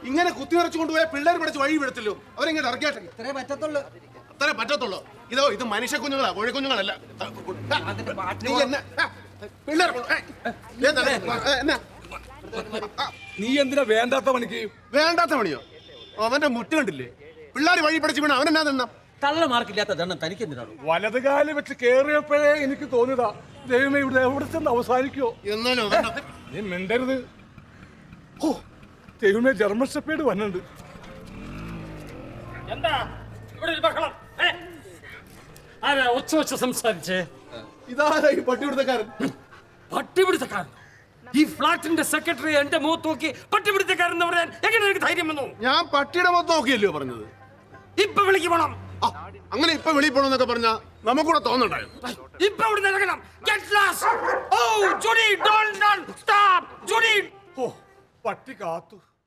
ഇങ്ങനെ കുത്തിവരച്ചു കൊണ്ടുപോയ പിള്ളേർ പഠിച്ച് വഴി വിടത്തില്ലോ അവരെങ്ങനെ ഇറക്കിയാട്ടെ ഇത്രേ പറ്റത്തുള്ളൂ അത്രേ പറ്റത്തുള്ളൂ ഇതോ ഇത് മനുഷ്യ കുഞ്ഞുങ്ങളാ കോഴി കുഞ്ഞുങ്ങളല്ല നീ എന്നെ ആ, പിള്ളേരെ കൊണ്ട്- ഏയ്, എന്താണ്? ഏ, എന്നാ? ആ, നീ എന്തിനാ വേണ്ടാത്ത പണിക്ക് വേണ്ടാത്ത പണിയോ അവന്റെ മുറ്റ് കണ്ടില്ലേ പിള്ളേർ വഴി പഠിച്ച് വീണ അവനെന്നാ നിന്ന തള്ള മാർക്കില്ലാത്ത ദണ്ണം തനിക്ക് എന്തിനാണ് വലത് കാല് വെച്ച് കേറിയപ്പോഴേ എനിക്ക് തോന്നിയതാ ദൈവമേ ഇവിടെ എവിടെ ചെന്ന് അവസാനിക്കോ എന്നാലും അവന്റെ- നീ മിണ്ടരുത് ഓ ദൈവമേ ജർമ്മൻ ഷെപ്പേഡ് വന്നുണ്ട് എന്താ ഇവിടെ ഒരു ബഹളം ഏ? ആരാ ഒച്ച വെച്ച് സംസാരിച്ചേ ഇതാരാ ഈ പട്ടിപിടുത്തക്കാരൻ പട്ടിപിടുത്തക്കാരൻ ഈ ഫ്ലാറ്റിന്റെ സെക്രട്ടറി എന്റെ മുഖത്ത് നോക്കി പട്ടിപിടുത്തക്കാരൻ എന്ന് പറയാൻ എങ്ങനെ എനിക്ക് ധൈര്യം വന്നു ഞാൻ പട്ടിയുടെ മൊത്തം നോക്കിയല്ലോ പറഞ്ഞത് ഇപ്പൊ വിളിക്ക് പോണം ആ, അങ്ങനെ ഇപ്പൊ വെളിയിൽ പോണെന്നൊക്കെ പറഞ്ഞാ നമുക്കൂടെ തോന്നണ്ടായോ ഇപ്പൊ ഇവിടെ ഇറങ്ങണം Get lost. Oh, Judy, don't, don't, stop. Judy. ഓ പട്ടി കാത്തു